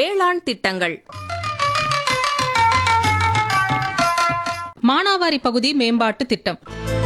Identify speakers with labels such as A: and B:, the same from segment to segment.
A: வேளாண் திட்டங்கள்
B: மானாவாரி பகுதி மேம்பாட்டு திட்டம்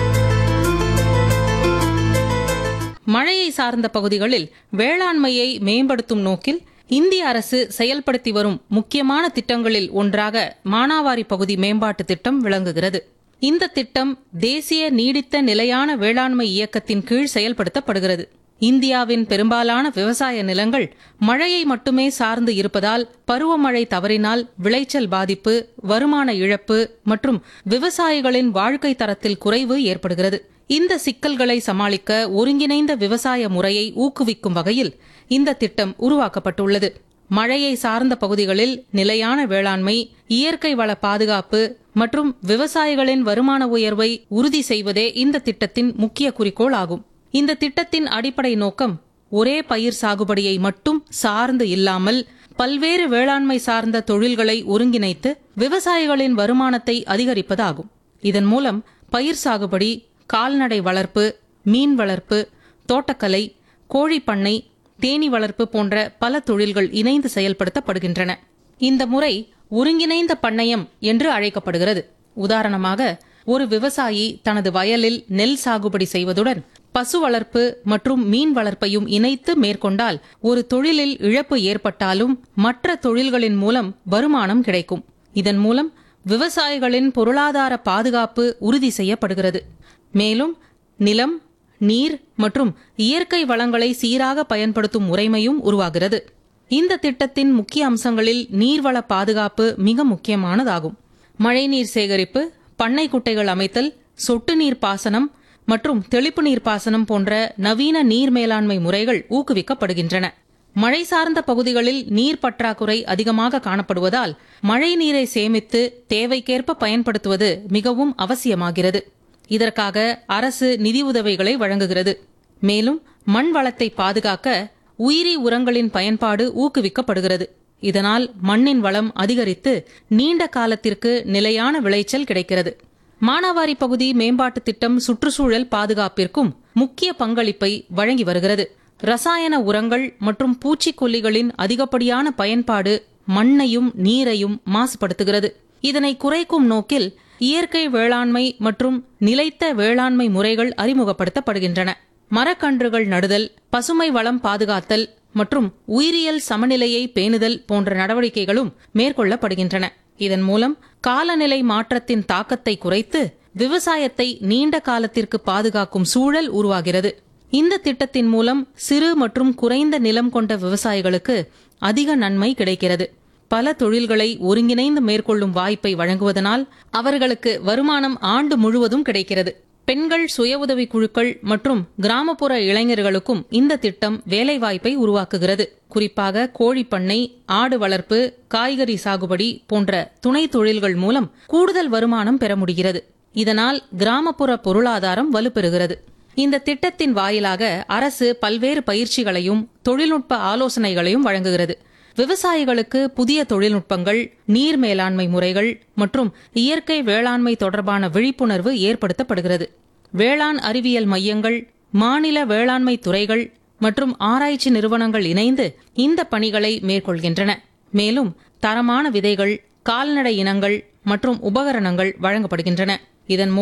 B: மழையை சார்ந்த பகுதிகளில் வேளாண்மையை மேம்படுத்தும் நோக்கில் இந்திய அரசு செயல்படுத்தி வரும் முக்கியமான திட்டங்களில் ஒன்றாக மானாவாரி பகுதி மேம்பாட்டு திட்டம் விளங்குகிறது இந்த திட்டம் தேசிய நீடித்த நிலையான வேளாண்மை இயக்கத்தின் கீழ் செயல்படுத்தப்படுகிறது இந்தியாவின் பெரும்பாலான விவசாய நிலங்கள் மழையை மட்டுமே சார்ந்து இருப்பதால் பருவமழை தவறினால் விளைச்சல் பாதிப்பு வருமான இழப்பு மற்றும் விவசாயிகளின் வாழ்க்கை தரத்தில் குறைவு ஏற்படுகிறது இந்த சிக்கல்களை சமாளிக்க ஒருங்கிணைந்த விவசாய முறையை ஊக்குவிக்கும் வகையில் இந்த திட்டம் உருவாக்கப்பட்டுள்ளது மழையை சார்ந்த பகுதிகளில் நிலையான வேளாண்மை இயற்கை வள பாதுகாப்பு மற்றும் விவசாயிகளின் வருமான உயர்வை உறுதி செய்வதே இந்த திட்டத்தின் முக்கிய குறிக்கோள் ஆகும் இந்த திட்டத்தின் அடிப்படை நோக்கம் ஒரே பயிர் சாகுபடியை மட்டும் சார்ந்து இல்லாமல் பல்வேறு வேளாண்மை சார்ந்த தொழில்களை ஒருங்கிணைத்து விவசாயிகளின் வருமானத்தை அதிகரிப்பதாகும் இதன் மூலம் பயிர் சாகுபடி கால்நடை வளர்ப்பு மீன் வளர்ப்பு தோட்டக்கலை கோழிப்பண்ணை தேனீ வளர்ப்பு போன்ற பல தொழில்கள் இணைந்து செயல்படுத்தப்படுகின்றன இந்த முறை ஒருங்கிணைந்த பண்ணையம் என்று அழைக்கப்படுகிறது உதாரணமாக ஒரு விவசாயி தனது வயலில் நெல் சாகுபடி செய்வதுடன் பசு வளர்ப்பு மற்றும் மீன் வளர்ப்பையும் இணைத்து மேற்கொண்டால் ஒரு தொழிலில் இழப்பு ஏற்பட்டாலும் மற்ற தொழில்களின் மூலம் வருமானம் கிடைக்கும் இதன் மூலம் விவசாயிகளின் பொருளாதார பாதுகாப்பு உறுதி செய்யப்படுகிறது மேலும் நிலம் நீர் மற்றும் இயற்கை வளங்களை சீராக பயன்படுத்தும் முறைமையும் உருவாகிறது இந்த திட்டத்தின் முக்கிய அம்சங்களில் நீர்வள பாதுகாப்பு மிக முக்கியமானதாகும் மழைநீர் சேகரிப்பு பண்ணை குட்டைகள் அமைத்தல் சொட்டு நீர் பாசனம் மற்றும் தெளிப்பு நீர் பாசனம் போன்ற நவீன நீர் மேலாண்மை முறைகள் ஊக்குவிக்கப்படுகின்றன மழை சார்ந்த பகுதிகளில் நீர் பற்றாக்குறை அதிகமாக காணப்படுவதால் மழை நீரை சேமித்து தேவைக்கேற்ப பயன்படுத்துவது மிகவும் அவசியமாகிறது இதற்காக அரசு நிதியுதவிகளை வழங்குகிறது மேலும் மண் வளத்தை பாதுகாக்க உயிரி உரங்களின் பயன்பாடு ஊக்குவிக்கப்படுகிறது இதனால் மண்ணின் வளம் அதிகரித்து நீண்ட காலத்திற்கு நிலையான விளைச்சல் கிடைக்கிறது மானாவாரி பகுதி மேம்பாட்டு திட்டம் சுற்றுச்சூழல் பாதுகாப்பிற்கும் முக்கிய பங்களிப்பை வழங்கி வருகிறது ரசாயன உரங்கள் மற்றும் பூச்சிக்கொல்லிகளின் அதிகப்படியான பயன்பாடு மண்ணையும் நீரையும் மாசுபடுத்துகிறது இதனை குறைக்கும் நோக்கில் இயற்கை வேளாண்மை மற்றும் நிலைத்த வேளாண்மை முறைகள் அறிமுகப்படுத்தப்படுகின்றன மரக்கன்றுகள் நடுதல் பசுமை வளம் பாதுகாத்தல் மற்றும் உயிரியல் சமநிலையை பேணுதல் போன்ற நடவடிக்கைகளும் மேற்கொள்ளப்படுகின்றன இதன் மூலம் காலநிலை மாற்றத்தின் தாக்கத்தை குறைத்து விவசாயத்தை நீண்ட காலத்திற்கு பாதுகாக்கும் சூழல் உருவாகிறது இந்த திட்டத்தின் மூலம் சிறு மற்றும் குறைந்த நிலம் கொண்ட விவசாயிகளுக்கு அதிக நன்மை கிடைக்கிறது பல தொழில்களை ஒருங்கிணைந்து மேற்கொள்ளும் வாய்ப்பை வழங்குவதனால் அவர்களுக்கு வருமானம் ஆண்டு முழுவதும் கிடைக்கிறது பெண்கள் சுய உதவி குழுக்கள் மற்றும் கிராமப்புற இளைஞர்களுக்கும் இந்த திட்டம் வேலைவாய்ப்பை உருவாக்குகிறது குறிப்பாக கோழிப்பண்ணை ஆடு வளர்ப்பு காய்கறி சாகுபடி போன்ற துணை தொழில்கள் மூலம் கூடுதல் வருமானம் பெற முடிகிறது இதனால் கிராமப்புற பொருளாதாரம் வலுப்பெறுகிறது இந்த திட்டத்தின் வாயிலாக அரசு பல்வேறு பயிற்சிகளையும் தொழில்நுட்ப ஆலோசனைகளையும் வழங்குகிறது விவசாயிகளுக்கு புதிய தொழில்நுட்பங்கள் நீர் மேலாண்மை முறைகள் மற்றும் இயற்கை வேளாண்மை தொடர்பான விழிப்புணர்வு ஏற்படுத்தப்படுகிறது வேளாண் அறிவியல் மையங்கள் மாநில வேளாண்மை துறைகள் மற்றும் ஆராய்ச்சி நிறுவனங்கள் இணைந்து இந்த பணிகளை மேற்கொள்கின்றன மேலும் தரமான விதைகள் கால்நடை இனங்கள் மற்றும் உபகரணங்கள் வழங்கப்படுகின்றன இதன்